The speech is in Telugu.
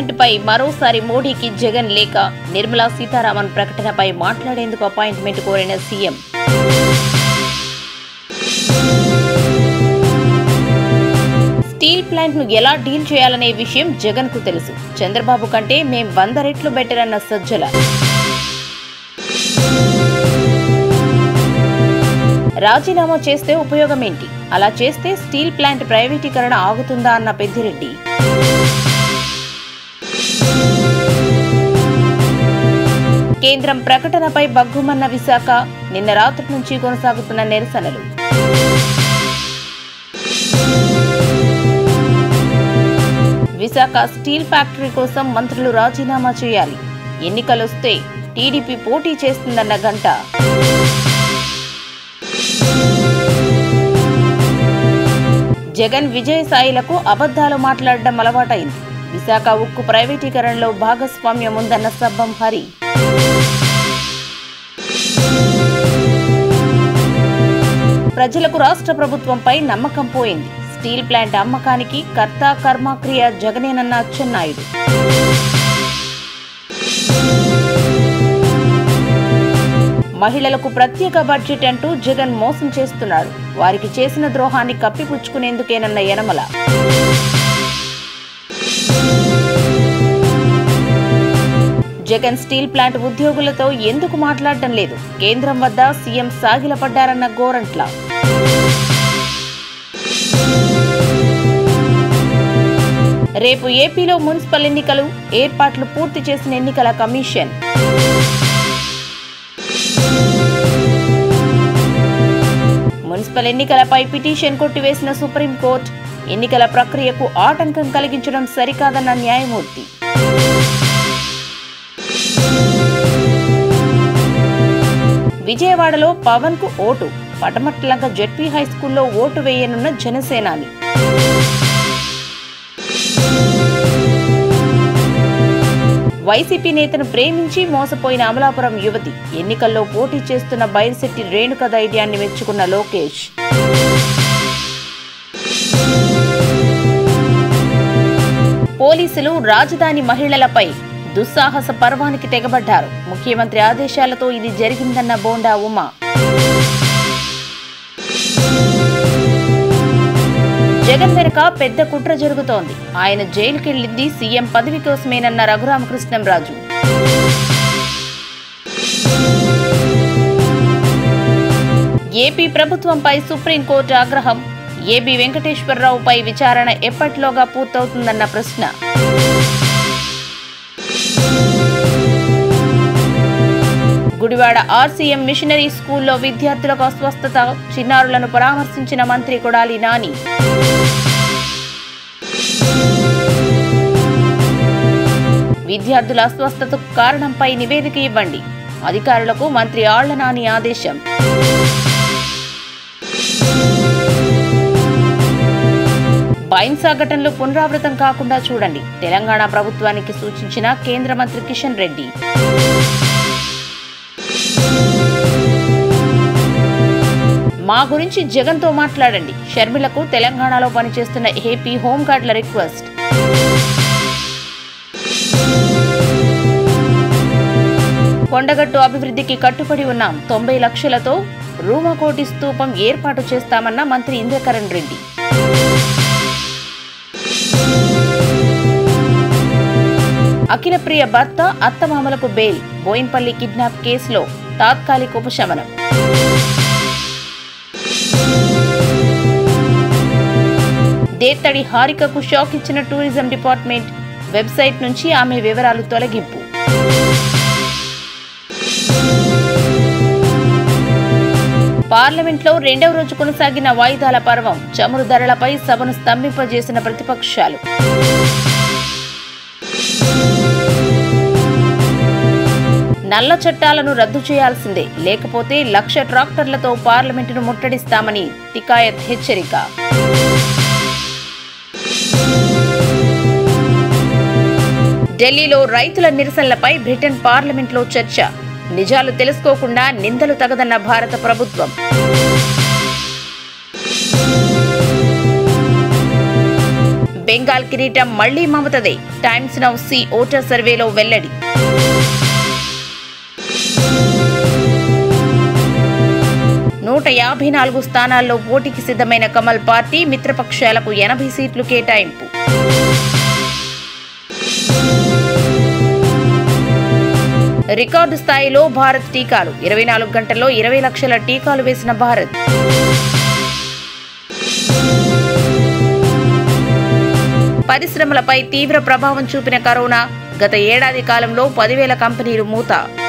ప్లాంట్పై మరోసారి మోడీకి జగన్ లేక నిర్మలా సీతారామన్ ప్రకటనపై మాట్లాడేందుకు అపాయింట్మెంట్ కోరిన సీఎం స్టీల్ ప్లాంట్ ను ఎలా డీల్ చేయాలనే విషయం జగన్ కు తెలుసు చంద్రబాబు కంటే మేం వంద రెట్లు బెటర్ అన్న సజ్జల రాజీనామా చేస్తే ఉపయోగం ఏంటి అలా చేస్తే స్టీల్ ప్లాంట్ ప్రైవేటీకరణ ఆగుతుందా అన్న పెద్దిరెడ్డి కేంద్రం ప్రకటనపై బగ్గుమన్న విశాఖ నిన్న రాత్రి నుంచి కొనసాగుతున్న నిరసనలు విశాఖ స్టీల్ ఫ్యాక్టరీ కోసం మంత్రులు రాజీనామా చేయాలి ఎన్నికలొస్తే టీడీపీ పోటీ చేస్తుందన్న గంట జగన్ విజయసాయిలకు అబద్ధాలు మాట్లాడడం అలవాటైంది విశాఖ ఉక్కు ప్రైవేటీకరణలో భాగస్వామ్యం ఉందన్న సబ్బం హరి ప్రజలకు రాష్ట్ర ప్రభుత్వంపై నమ్మకం పోయింది స్టీల్ ప్లాంట్ అమ్మకానికి కర్త కర్మక్రియ జగనేనన్న అచ్చెన్నాయుడు మహిళలకు ప్రత్యేక బడ్జెట్ అంటూ జగన్ మోసం చేస్తున్నాడు వారికి చేసిన ద్రోహాన్ని కప్పిపుచ్చుకునేందుకేనన్న యనమల జగన్ స్టీల్ ప్లాంట్ ఉద్యోగులతో ఎందుకు మాట్లాడటం లేదు కేంద్రం వద్ద సీఎం సాగిలపడ్డారన్న గోరంట్ల రేపు ఏపీలో మున్సిపల్ ఎన్నికలు ఏర్పాట్లు పూర్తి చేసిన ఎన్నికల కమిషన్ మున్సిపల్ ఎన్నికలపై పిటిషన్ కొట్టివేసిన సుప్రీంకోర్టు ఎన్నికల ప్రక్రియకు ఆటంకం కలిగించడం సరికాదన్న న్యాయమూర్తి విజయవాడలో పవన్ కు ఓటు పటమట్లంక జెడ్పీ హై స్కూల్లో ఓటు వేయనున్న జనసేనాని వైసీపీ నేతను ప్రేమించి మోసపోయిన అమలాపురం యువతి ఎన్నికల్లో పోటీ చేస్తున్న బైరిశెట్టి రేణుక ధైర్యాన్ని మెచ్చుకున్న లోకేష్ పోలీసులు రాజధాని మహిళలపై దుస్సాహస పర్వానికి తెగబడ్డారు ముఖ్యమంత్రి ఆదేశాలతో ఇది జరిగిందన్న బోండా ఉమా జగన్ వెనుక పెద్ద కుట్ర జరుగుతోంది ఆయన జైలుకెళ్లింది సీఎం పదవి కోసమేనన్న రఘురామకృష్ణంరాజు ఏపీ ప్రభుత్వంపై సుప్రీంకోర్టు ఆగ్రహం ఏబీ వెంకటేశ్వరరావుపై విచారణ ఎప్పటిలోగా పూర్తవుతుందన్న ప్రశ్న గుడివాడ ఆర్సీఎం మిషనరీ స్కూల్లో విద్యార్థులకు అస్వస్థత చిన్నారులను పరామర్శించిన మంత్రి కొడాలి నాని విద్యార్థుల అస్వస్థతకు కారణంపై నివేదిక ఇవ్వండి అధికారులకు మంత్రి ఆళ్ల నాని ఆదేశం బైన్సా ఘటనలు పునరావృతం కాకుండా చూడండి తెలంగాణ ప్రభుత్వానికి సూచించిన కేంద్ర మంత్రి కిషన్ రెడ్డి మా గురించి జగన్తో మాట్లాడండి షర్మిలకు తెలంగాణలో పనిచేస్తున్న ఏపీ హోంగార్డుల రిక్వెస్ట్ కొండగట్టు అభివృద్ధికి కట్టుబడి ఉన్నాం తొంభై లక్షలతో రూమకోటి స్తూపం ఏర్పాటు చేస్తామన్న మంత్రి ఇంద్రకరణ్ రెడ్డి అఖిల ప్రియ భర్త అత్తమామలకు బెయిల్ బోయిన్పల్లి కిడ్నాప్ కేసులో తాత్కాలిక ఉపశమనం దేత్తడి హారికకు షాక్ ఇచ్చిన టూరిజం డిపార్ట్మెంట్ వెబ్సైట్ నుంచి ఆమె వివరాలు తొలగింపు పార్లమెంట్లో రెండవ రోజు కొనసాగిన వాయిదాల పర్వం చమురు ధరలపై సభను స్తంభింపజేసిన ప్రతిపక్షాలు నల్ల చట్టాలను రద్దు చేయాల్సిందే లేకపోతే లక్ష ట్రాక్టర్లతో పార్లమెంటును ముట్టడిస్తామని తికాయత్ హెచ్చరిక ఢిల్లీలో రైతుల నిరసనలపై బ్రిటన్ పార్లమెంట్లో చర్చ నిజాలు తెలుసుకోకుండా నిందలు తగదన్న భారత ప్రభుత్వం బెంగాల్ కిరీటం మళ్లీ మమతదే టైమ్స్ నౌ సి ఓటర్ సర్వేలో వెల్లడి నూట యాభై నాలుగు స్థానాల్లో పోటీకి సిద్ధమైన కమల్ పార్టీ మిత్రపక్షాలకు ఎనభై సీట్లు కేటాయింపు రికార్డు స్థాయిలో భారత్ టీకాలు ఇరవై నాలుగు గంటల్లో ఇరవై లక్షల టీకాలు వేసిన భారత్ పరిశ్రమలపై తీవ్ర ప్రభావం చూపిన కరోనా గత ఏడాది కాలంలో పదివేల కంపెనీలు మూత